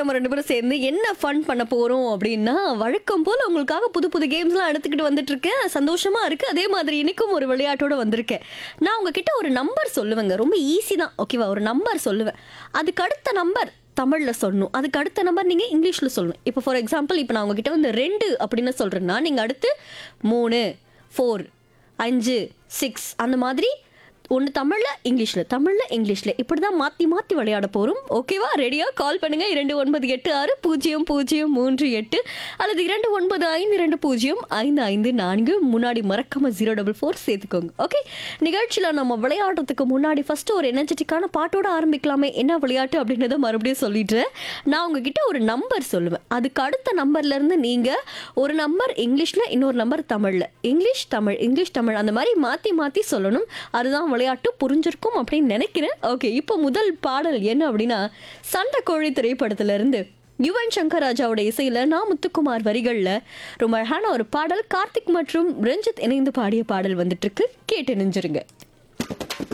நம்ம ரெண்டு பேரும் சேர்ந்து என்ன ஃபன் பண்ண போறோம் அப்படின்னா வழக்கம் போல உங்களுக்காக புது புது கேம்ஸ்லாம் எடுத்துக்கிட்டு வந்துட்டு இருக்கேன் சந்தோஷமா இருக்கு அதே மாதிரி இன்னைக்கும் ஒரு விளையாட்டோட வந்திருக்கேன் நான் உங்ககிட்ட ஒரு நம்பர் சொல்லுவேங்க ரொம்ப ஈஸி தான் ஓகேவா ஒரு நம்பர் சொல்லுவேன் அதுக்கு அடுத்த நம்பர் தமிழில் சொல்லணும் அதுக்கு அடுத்த நம்பர் நீங்கள் இங்கிலீஷில் சொல்லணும் இப்போ ஃபார் எக்ஸாம்பிள் இப்போ நான் உங்ககிட்ட வந்து ரெண்டு அப்படின்னு சொல்கிறேன்னா நீங்கள் அடுத்து மூணு ஃபோர் அஞ்சு சிக்ஸ் அந்த மாதிரி ஒன்று தமிழில் இங்கிலீஷில் தமிழில் இங்கிலீஷில் இப்படி தான் மாற்றி மாற்றி விளையாட போகிறோம் ஓகேவா ரெடியாக கால் பண்ணுங்கள் இரண்டு ஒன்பது எட்டு ஆறு பூஜ்ஜியம் பூஜ்ஜியம் மூன்று எட்டு அல்லது இரண்டு ஒன்பது ஐந்து இரண்டு பூஜ்ஜியம் ஐந்து ஐந்து நான்கு முன்னாடி மறக்காம ஜீரோ டபுள் ஃபோர் சேர்த்துக்கோங்க ஓகே நிகழ்ச்சியில் நம்ம விளையாடுறதுக்கு முன்னாடி ஃபஸ்ட்டு ஒரு எனர்ஜெட்டிக்கான பாட்டோட ஆரம்பிக்கலாமே என்ன விளையாட்டு அப்படின்றத மறுபடியும் சொல்லிடுறேன் நான் உங்ககிட்ட ஒரு நம்பர் சொல்லுவேன் அதுக்கு அடுத்த நம்பர்லேருந்து நீங்கள் ஒரு நம்பர் இங்கிலீஷில் இன்னொரு நம்பர் தமிழில் இங்கிலீஷ் தமிழ் இங்கிலீஷ் தமிழ் அந்த மாதிரி மாற்றி மாற்றி சொல்லணும் அதுதான் விளையாட்டு புரிஞ்சிருக்கும் அப்படின்னு நினைக்கிறேன் ஓகே இப்போ முதல் பாடல் என்ன அப்படின்னா சண்டை கோழி திரைப்படத்துல இருந்து யுவன் சங்கர் ராஜாவோட இசையில நான் முத்துக்குமார் வரிகள்ல ரொம்ப அழகான ஒரு பாடல் கார்த்திக் மற்றும் ரஞ்சித் இணைந்து பாடிய பாடல் வந்துட்டு இருக்கு கேட்டு நெஞ்சிருங்க